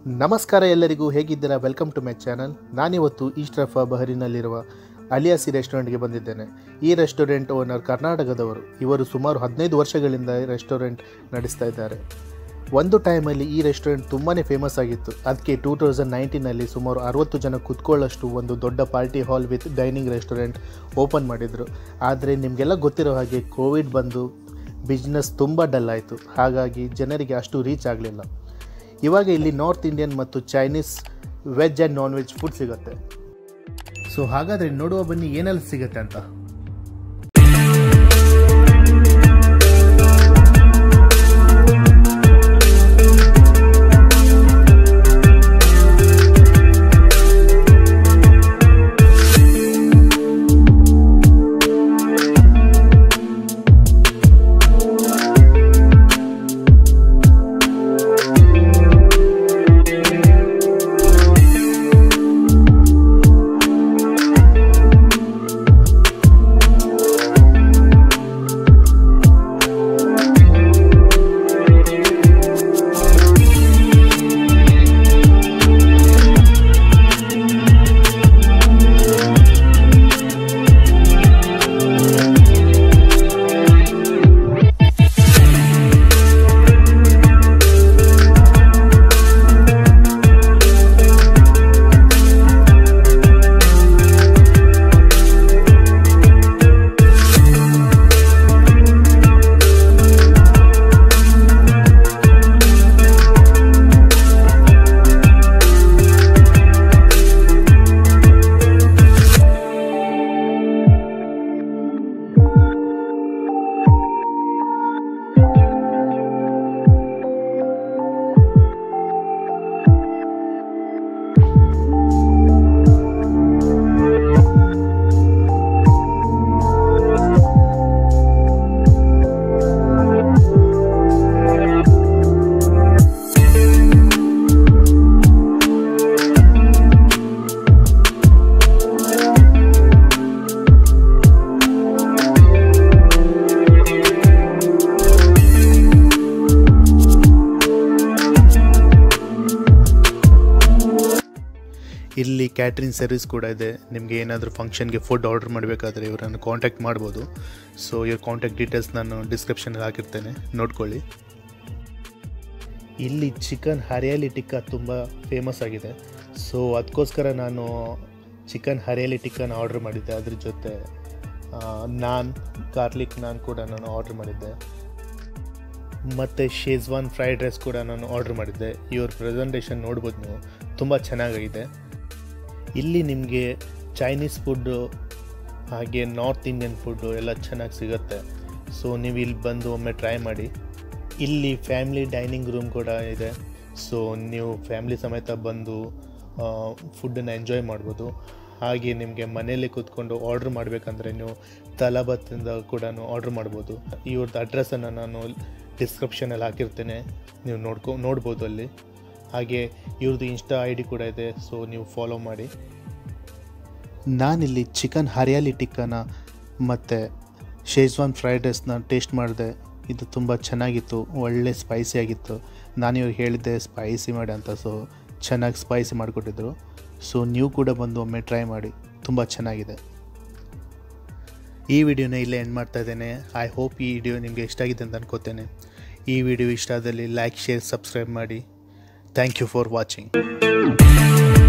ನಮಸ್ಕಾರ ಎಲ್ಲರಿಗೂ ಹೇಗಿದ್ದೀರಾ ವೆಲ್ಕಮ್ ಟು ಮೈ ಚಾನಲ್ ನಾನಿವತ್ತು ಈಸ್ಟ್ ರಫಾ ಬಹರಿನಲ್ಲಿರುವ ಅಲಿಯಾಸಿ ರೆಸ್ಟೋರೆಂಟ್ಗೆ ಬಂದಿದ್ದೇನೆ ಈ ರೆಸ್ಟೋರೆಂಟ್ ಓನರ್ ಕರ್ನಾಟಕದವರು ಇವರು ಸುಮಾರು ಹದಿನೈದು ವರ್ಷಗಳಿಂದ ಈ ರೆಸ್ಟೋರೆಂಟ್ ನಡೆಸ್ತಾ ಇದ್ದಾರೆ ಒಂದು ಟೈಮಲ್ಲಿ ಈ ರೆಸ್ಟೋರೆಂಟ್ ತುಂಬಾ ಫೇಮಸ್ ಆಗಿತ್ತು ಅದಕ್ಕೆ ಟೂ ತೌಸಂಡ್ ನೈನ್ಟೀನಲ್ಲಿ ಸುಮಾರು ಅರವತ್ತು ಜನ ಕುತ್ಕೊಳ್ಳೋಷ್ಟು ಒಂದು ದೊಡ್ಡ party hall with dining restaurant open ಮಾಡಿದರು ಆದರೆ ನಿಮಗೆಲ್ಲ ಗೊತ್ತಿರೋ ಹಾಗೆ ಕೋವಿಡ್ ಬಂದು ಬಿಸ್ನೆಸ್ ತುಂಬ ಡಲ್ ಆಯಿತು ಹಾಗಾಗಿ ಜನರಿಗೆ ಅಷ್ಟು ರೀಚ್ ಆಗಲಿಲ್ಲ ಇವಾಗ ಇಲ್ಲಿ ನಾರ್ತ್ ಇಂಡಿಯನ್ ಮತ್ತು Chinese veg and non veg food ಸಿಗುತ್ತೆ ಸೊ ಹಾಗಾದರೆ ನೋಡುವ ಬನ್ನಿ ಏನೆಲ್ಲ ಸಿಗುತ್ತೆ ಅಂತ ಇಲ್ಲಿ ಕ್ಯಾಟ್ರಿಂಗ್ ಸರ್ವಿಸ್ ಕೂಡ ಇದೆ ನಿಮಗೆ ಏನಾದರೂ ಫಂಕ್ಷನ್ಗೆ ಫುಡ್ ಆರ್ಡರ್ ಮಾಡಬೇಕಾದ್ರೆ ಇವರನ್ನು ಕಾಂಟ್ಯಾಕ್ಟ್ ಮಾಡ್ಬೋದು ಸೊ ಇವ್ರ ಕಾಂಟ್ಯಾಕ್ಟ್ ಡೀಟೇಲ್ಸ್ ನಾನು ಡಿಸ್ಕ್ರಿಪ್ಷನ್ಗೆ ಹಾಕಿರ್ತೇನೆ ನೋಡ್ಕೊಳ್ಳಿ ಇಲ್ಲಿ ಚಿಕನ್ ಹರಿಯಾಲಿ ಟಿಕ್ಕಾ ತುಂಬ ಫೇಮಸ್ ಆಗಿದೆ ಸೊ ಅದಕ್ಕೋಸ್ಕರ ನಾನು ಚಿಕನ್ ಹರಿಯಾಲಿ ಟಿಕ್ಕನ ಆರ್ಡರ್ ಮಾಡಿದ್ದೆ ಅದ್ರ ಜೊತೆ ಆ, ನಾನ್ ಗಾರ್ಲಿಕ್ ನಾನ್ ಕೂಡ ನಾನು ಆರ್ಡರ್ ಮಾಡಿದ್ದೆ ಮತ್ತು ಶೇಜ್ವಾನ್ ಫ್ರೈಡ್ ರೈಸ್ ಕೂಡ ನಾನು ಆರ್ಡರ್ ಮಾಡಿದ್ದೆ ಇವ್ರ ಪ್ರೆಸೆಂಟೇಷನ್ ನೋಡ್ಬೋದು ನೀವು ತುಂಬ ಚೆನ್ನಾಗಿದೆ ಇಲ್ಲಿ ನಿಮಗೆ ಚೈನೀಸ್ ಫುಡ್ಡು ಹಾಗೆ ನಾರ್ತ್ ಇಂಡಿಯನ್ ಫುಡ್ಡು ಎಲ್ಲ ಚೆನ್ನಾಗಿ ಸಿಗುತ್ತೆ ಸೊ ನೀವು ಇಲ್ಲಿ ಬಂದು ಒಮ್ಮೆ ಟ್ರೈ ಮಾಡಿ ಇಲ್ಲಿ ಫ್ಯಾಮ್ಲಿ ಡೈನಿಂಗ್ ರೂಮ್ ಕೂಡ ಇದೆ ಸೊ ನೀವು ಫ್ಯಾಮ್ಲಿ ಸಮೇತ ಬಂದು ಫುಡ್ಡನ್ನು ಎಂಜಾಯ್ ಮಾಡ್ಬೋದು ಹಾಗೆ ನಿಮಗೆ ಮನೆಯಲ್ಲೇ ಕೂತ್ಕೊಂಡು ಆರ್ಡ್ರ್ ಮಾಡಬೇಕಂದ್ರೆ ನೀವು ತಲಾಬತ್ತಿಂದ ಕೂಡ ಆರ್ಡ್ರ್ ಮಾಡ್ಬೋದು ಇವ್ರದ್ದು ಅಡ್ರೆಸ್ಸನ್ನು ನಾನು ಡಿಸ್ಕ್ರಿಪ್ಷನಲ್ಲಿ ಹಾಕಿರ್ತೇನೆ ನೀವು ನೋಡ್ಕೊ ನೋಡ್ಬೋದು ಅಲ್ಲಿ ಹಾಗೆ ಇವ್ರದ್ದು ಇನ್ಸ್ಟಾ ಐ ಡಿ ಕೂಡ ಇದೆ ಸೊ ನೀವು ಫಾಲೋ ಮಾಡಿ ನಾನಿಲ್ಲಿ ಚಿಕನ್ ಹರಿಯಾಲಿ ಟಿಕ್ಕನ ಮತ್ತು ಶೇಜ್ವಾನ್ ಫ್ರೈಡ್ ರೈಸ್ನ ಟೇಸ್ಟ್ ಮಾಡಿದೆ ಇದು ತುಂಬ ಚೆನ್ನಾಗಿತ್ತು ಒಳ್ಳೆ ಸ್ಪೈಸಿ ಆಗಿತ್ತು ನಾನು ಇವ್ರಿಗೆ ಹೇಳಿದ್ದೆ ಸ್ಪೈಸಿ ಮಾಡಿ ಅಂತ ಸೊ ಚೆನ್ನಾಗಿ ಸ್ಪೈಸಿ ಮಾಡಿಕೊಟ್ಟಿದ್ರು ಸೊ ನೀವು ಕೂಡ ಬಂದು ಒಮ್ಮೆ ಟ್ರೈ ಮಾಡಿ ತುಂಬ ಚೆನ್ನಾಗಿದೆ ಈ ವಿಡಿಯೋನ ಇಲ್ಲೇ ಎಂಡ್ ಮಾಡ್ತಾ ಇದ್ದೇನೆ ಐ ಹೋಪ್ ಈ ವಿಡಿಯೋ ನಿಮಗೆ ಇಷ್ಟ ಆಗಿದೆ ಅಂತ ಅನ್ಕೋತೇನೆ ಈ ವಿಡಿಯೋ ಇಷ್ಟ ಆದಲ್ಲಿ ಲೈಕ್ ಶೇರ್ ಸಬ್ಸ್ಕ್ರೈಬ್ ಮಾಡಿ ಥ್ಯಾಂಕ್ ಯು ಫಾರ್ ವಾಚಿಂಗ್